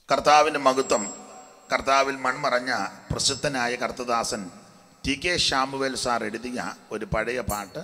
കർത്താവിൻ്റെ മഹത്വം കർത്താവിൽ മൺമറഞ്ഞ പ്രസിദ്ധനായ Karthadasan T K Samuel sir എഴുതിയ ഒരു പഴയ പാട്ട്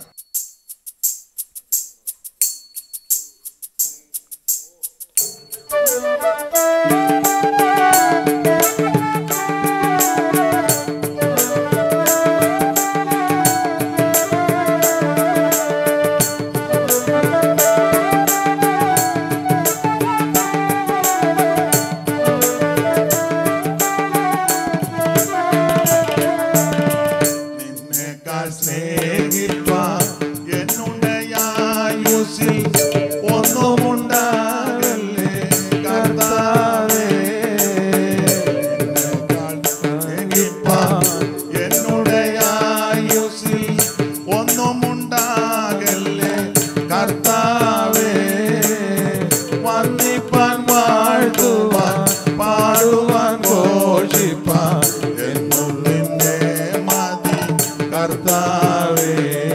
നിന്നെക്കാൾ സ്നേഹിപ്പാൻ എന്നുടയായുസിൽ ഒന്നുമുണ്ടാകല്ലേ കർത്താവേ നിന്നെക്കാൾ സ്നേഹിപ്പാൻ എന്നുടയായുസിൽ ഒന്നുമുണ്ടാകല്ലേ കർത്താവേ വന്നിപ്പാൻ വാഴ്ത്തുവാൻ പാടുവാൻ ഘോഷിപ്പാൻ എന്നും നിന്നെ മതി കർത്താവേ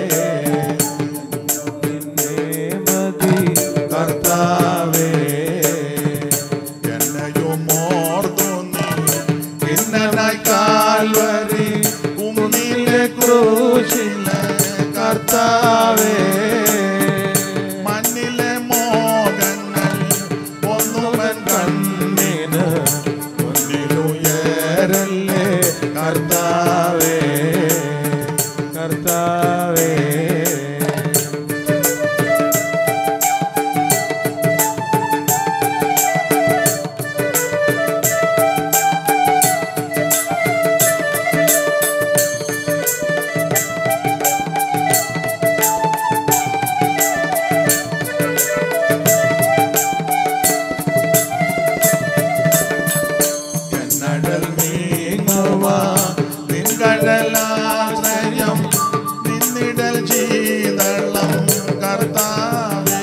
നിന്നെ മതി കർത്താവേ എന്നെയും ഓർത്തു നീ ഇന്നനായി കാൽവരി കുന്നിലെ ക്രൂശിലെ കർത്താവേ മണ്ണിലെ മോഹങ്ങൾ ഒന്നുവൻ കണ്ണിന് മുന്നിലുയരല്ലേ കർത്താവേ കർത്താവേ എന്നടൽ നീങ്ങുവാ നിൻകടലാശ്രയം നിന്നിടൽ ചെയ്തള്ളം കർത്താവേ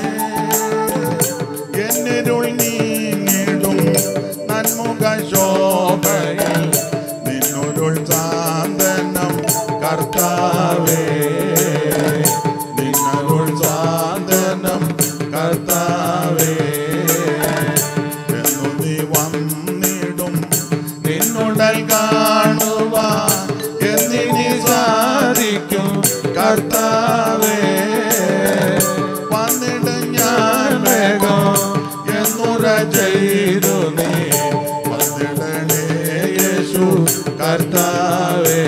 എന്നിരുൾ നീങ്ങിടും നന്മുഖ ശോഭയിൽ നിന്നുരുൾ സാന്ത്വനം കർത്താവേ നിന്നരുൾ സാന്ത്വനം കർത്താവേ എന്നു നീ വന്നിടും നിന്നുടൽ കാണുവാൻ എന്നിനി സാധിക്കും കർത്താവേ വന്നിടും ഞാൻ വേഗം എന്നുറ ചെയ്തു നീ വന്നിടണേ യേശു കർത്താവേ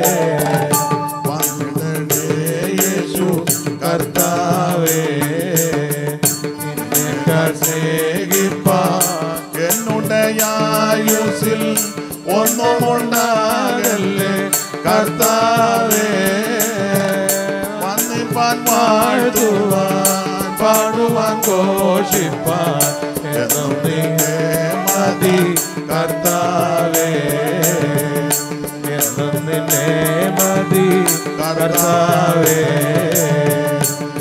വന്നിടണേ യേശു കർത്താവേ നിന്നെക്കാൾ സ്നേഹിപ്പാൻ എന്നുടയായുസിൽ ഒന്നുമുണ്ടാകല്ലേ കർത്താവേ വന്നിപ്പാൻ വാഴ്ത്തുവാൻ പാടുവാൻ ഘോഷിപ്പാൻ എന്നും നിന്നെ മതി കർത്താവേ എന്നും നിന്നെ മതി കർത്താവേ